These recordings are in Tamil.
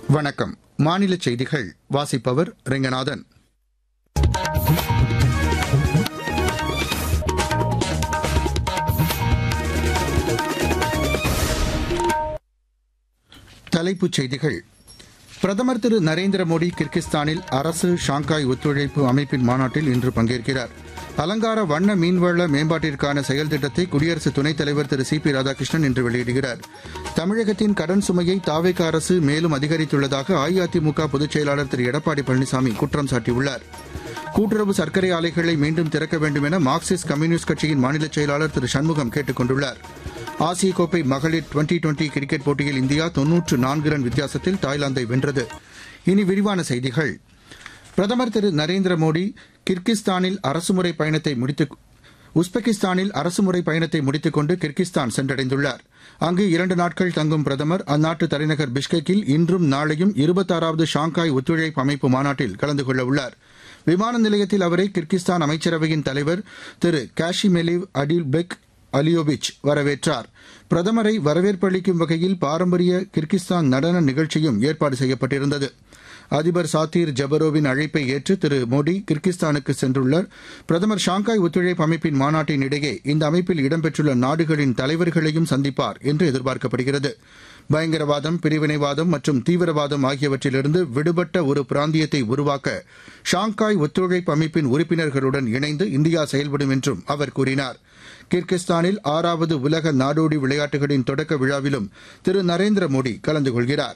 வணக்கம் மாநில செய்திகள் வாசிப்பவர் ரெங்கநாதன் தலைப்புச் செய்திகள் பிரதமர் திரு நரேந்திர மோடி கிர்கிஸ்தானில் அரசு ஷாங்காய் ஒத்துழைப்பு அமைப்பின் மாநாட்டில் இன்று பங்கேற்கிறார் அலங்கார வண்ண மீன்வள மேம்பாட்டிற்கான செயல் திட்டத்தை குடியரசு துணைத் தலைவர் திரு சி பி ராதாகிருஷ்ணன் இன்று வெளியிடுகிறார் தமிழகத்தின் கடன் சுமையை தாவேக அரசு மேலும் அதிகரித்துள்ளதாக அஇஅதிமுக பொதுச் செயலாளர் திரு எடப்பாடி பழனிசாமி குற்றம் சாட்டியுள்ளார் கூட்டுறவு சர்க்கரை ஆலைகளை மீண்டும் திறக்க வேண்டும் என மார்க்சிஸ்ட் கம்யூனிஸ்ட் கட்சியின் மாநில செயலாளர் திரு சண்முகம் கேட்டுக் கொண்டுள்ளார் ஆசிய கோப்பை மகளிர் டுவெண்டி டுவெண்டி கிரிக்கெட் போட்டியில் இந்தியா தொன்னூற்று நான்கு ரன் வித்தியாசத்தில் தாய்லாந்தை வென்றது இனி விரிவான செய்திகள் பிரதமர் திரு நரேந்திர மோடி கிர்கிஸ்தானில் அரசுமுறை பயணத்தை முடித்து உஸ்பெகிஸ்தானில் அரசுமுறை பயணத்தை முடித்துக் கொண்டு கிர்கிஸ்தான் சென்றடைந்துள்ளார் அங்கு இரண்டு நாட்கள் தங்கும் பிரதமர் அந்நாட்டு தலைநகர் பிஷ்கெக்கில் இன்றும் நாளையும் இருபத்தாறாவது ஷாங்காய் ஒத்துழைப்பு அமைப்பு மாநாட்டில் கலந்து கொள்ள உள்ளார் விமான நிலையத்தில் அவரை கிர்கிஸ்தான் அமைச்சரவையின் தலைவர் திரு காஷிமெலிவ் அடில்பெக் அலியோவிச் வரவேற்றார் பிரதமரை வரவேற்பு அளிக்கும் வகையில் பாரம்பரிய கிர்கிஸ்தான் நடன நிகழ்ச்சியும் ஏற்பாடு செய்யப்பட்டிருந்தது அதிபர் சாத்தீர் ஜபரோவின் அழைப்பை ஏற்று திரு மோடி கிர்கிஸ்தானுக்கு சென்றுள்ளார் பிரதமர் ஷாங்காய் ஒத்துழைப்பு அமைப்பின் மாநாட்டின் இடையே இந்த அமைப்பில் இடம்பெற்றுள்ள நாடுகளின் தலைவர்களையும் சந்திப்பார் என்று எதிர்பார்க்கப்படுகிறது பயங்கரவாதம் பிரிவினைவாதம் மற்றும் தீவிரவாதம் ஆகியவற்றிலிருந்து விடுபட்ட ஒரு பிராந்தியத்தை உருவாக்க ஷாங்காய் ஒத்துழைப்பு அமைப்பின் உறுப்பினர்களுடன் இணைந்து இந்தியா செயல்படும் என்றும் அவர் கூறினார் கிர்கிஸ்தானில் ஆறாவது உலக நாடோடி விளையாட்டுகளின் தொடக்க விழாவிலும் திரு நரேந்திர மோடி கலந்து கொள்கிறார்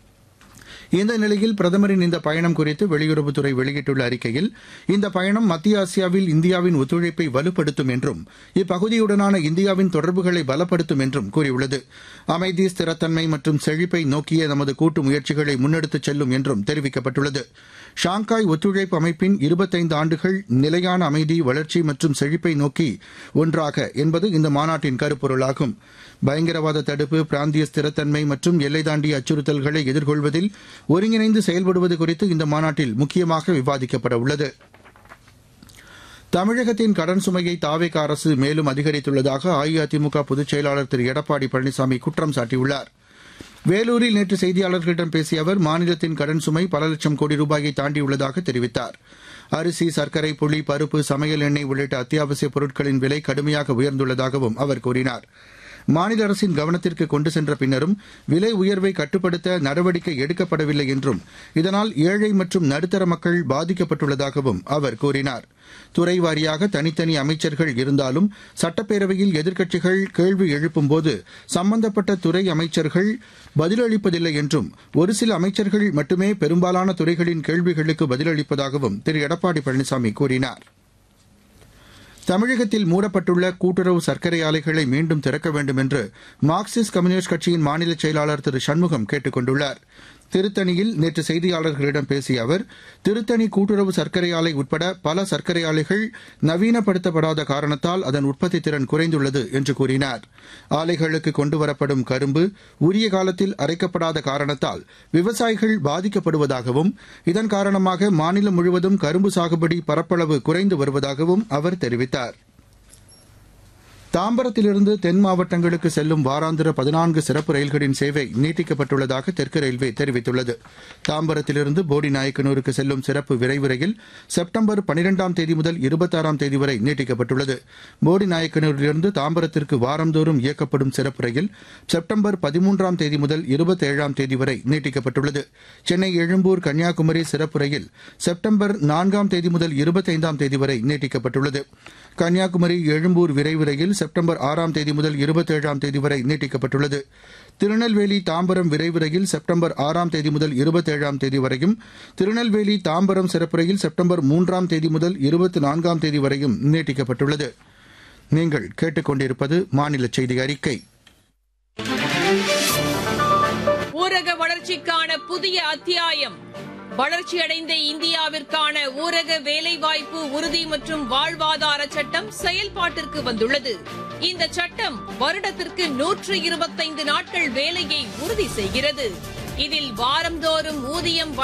இந்த நிலையில் பிரதமரின் இந்த பயணம் குறித்து வெளியுறவுத்துறை வெளியிட்டுள்ள அறிக்கையில் இந்த பயணம் மத்திய ஆசியாவில் இந்தியாவின் ஒத்துழைப்பை வலுப்படுத்தும் என்றும் இப்பகுதியுடனான இந்தியாவின் தொடர்புகளை பலப்படுத்தும் என்றும் கூறியுள்ளது அமைதி ஸ்திரத்தன்மை மற்றும் செழிப்பை நோக்கிய நமது கூட்டு முயற்சிகளை முன்னெடுத்துச் செல்லும் என்றும் தெரிவிக்கப்பட்டுள்ளது ஷாங்காய் ஒத்துழைப்பு அமைப்பின் இருபத்தைந்து ஆண்டுகள் நிலையான அமைதி வளர்ச்சி மற்றும் செழிப்பை நோக்கி ஒன்றாக என்பது இந்த மாநாட்டின் கருப்பொருளாகும் பயங்கரவாத தடுப்பு பிராந்திய ஸ்திரத்தன்மை மற்றும் எல்லை தாண்டிய அச்சுறுத்தல்களை எதிர்கொள்வதில் ஒருங்கிணைந்து செயல்படுவது குறித்து இந்த மாநாட்டில் முக்கியமாக விவாதிக்கப்பட உள்ளது தமிழகத்தின் கடன் சுமையை தாவேக அரசு மேலும் அதிகரித்துள்ளதாக அஇஅதிமுக பொதுச் செயலாளர் திரு எடப்பாடி பழனிசாமி குற்றம் சாட்டியுள்ளார் வேலூரில் நேற்று செய்தியாளர்களிடம் பேசிய அவர் மாநிலத்தின் கடன் சுமை பல லட்சம் கோடி ரூபாயை தாண்டியுள்ளதாக தெரிவித்தார் அரிசி சர்க்கரை புளி பருப்பு சமையல் எண்ணெய் உள்ளிட்ட அத்தியாவசிய பொருட்களின் விலை கடுமையாக உயர்ந்துள்ளதாகவும் அவர் கூறினார் மாநில அரசின் கவனத்திற்கு கொண்டு சென்ற பின்னரும் விலை உயர்வை கட்டுப்படுத்த நடவடிக்கை எடுக்கப்படவில்லை என்றும் இதனால் ஏழை மற்றும் நடுத்தர மக்கள் பாதிக்கப்பட்டுள்ளதாகவும் அவர் கூறினார் துறை வாரியாக தனித்தனி அமைச்சர்கள் இருந்தாலும் சட்டப்பேரவையில் எதிர்க்கட்சிகள் கேள்வி எழுப்பும்போது சம்பந்தப்பட்ட துறை அமைச்சர்கள் பதிலளிப்பதில்லை என்றும் ஒரு சில அமைச்சர்கள் மட்டுமே பெரும்பாலான துறைகளின் கேள்விகளுக்கு பதிலளிப்பதாகவும் திரு எடப்பாடி பழனிசாமி கூறினார் தமிழகத்தில் மூடப்பட்டுள்ள கூட்டுறவு சர்க்கரை ஆலைகளை மீண்டும் திறக்க வேண்டும் என்று மார்க்சிஸ்ட் கம்யூனிஸ்ட் கட்சியின் மாநில செயலாளர் திரு சண்முகம் கேட்டுக் கொண்டுள்ளார் திருத்தணியில் நேற்று செய்தியாளர்களிடம் பேசிய அவர் திருத்தணி கூட்டுறவு சர்க்கரை ஆலை உட்பட பல சர்க்கரை ஆலைகள் நவீனப்படுத்தப்படாத காரணத்தால் அதன் உற்பத்தி திறன் குறைந்துள்ளது என்று கூறினார் ஆலைகளுக்கு கொண்டுவரப்படும் கரும்பு உரிய காலத்தில் அரைக்கப்படாத காரணத்தால் விவசாயிகள் பாதிக்கப்படுவதாகவும் இதன் காரணமாக மாநிலம் முழுவதும் கரும்பு சாகுபடி பரப்பளவு குறைந்து வருவதாகவும் அவர் தெரிவித்தார் தாம்பரத்திலிருந்து தென் மாவட்டங்களுக்கு செல்லும் வாராந்திர பதினான்கு சிறப்பு ரயில்களின் சேவை நீட்டிக்கப்பட்டுள்ளதாக தெற்கு ரயில்வே தெரிவித்துள்ளது தாம்பரத்திலிருந்து போடி நாயக்கனூருக்கு செல்லும் சிறப்பு விரைவு ரயில் செப்டம்பர் பனிரெண்டாம் தேதி முதல் இருபத்தாறாம் தேதி வரை நீட்டிக்கப்பட்டுள்ளது போடி நாயக்கனூரிலிருந்து தாம்பரத்திற்கு வாரந்தோறும் இயக்கப்படும் சிறப்பு ரயில் செப்டம்பர் பதிமூன்றாம் தேதி முதல் இருபத்தேழாம் தேதி வரை நீட்டிக்கப்பட்டுள்ளது சென்னை எழும்பூர் கன்னியாகுமரி சிறப்பு ரயில் செப்டம்பர் நான்காம் தேதி முதல் இருபத்தைந்தாம் தேதி வரை நீட்டிக்கப்பட்டுள்ளது கன்னியாகுமரி எழும்பூர் விரைவு ரயில் செப்டம்பர் ஆறாம் தேதி முதல் இருபத்தேழாம் தேதி வரை நீட்டிக்கப்பட்டுள்ளது திருநெல்வேலி தாம்பரம் விரைவு ரயில் செப்டம்பர் ஆறாம் தேதி முதல் இருபத்தேழாம் தேதி வரையும் திருநெல்வேலி தாம்பரம் சிறப்பு ரயில் செப்டம்பர் மூன்றாம் தேதி முதல் இருபத்தி நான்காம் தேதி வரையும் நீட்டிக்கப்பட்டுள்ளது நீங்கள் கேட்டுக்கொண்டிருப்பது மாநில செய்தி அறிக்கை ஊரக வளர்ச்சிக்கான புதிய அத்தியாயம் வளர்ச்சியடைந்த இந்தியாவிற்கான ஊரக வேலைவாய்ப்பு உறுதி மற்றும் வாழ்வாதார சட்டம் செயல்பாட்டிற்கு வந்துள்ளது இந்த சட்டம் வருடத்திற்கு நூற்று இருபத்தைந்து நாட்கள் வேலையை உறுதி செய்கிறது இதில் வாரந்தோறும் ஊதியம்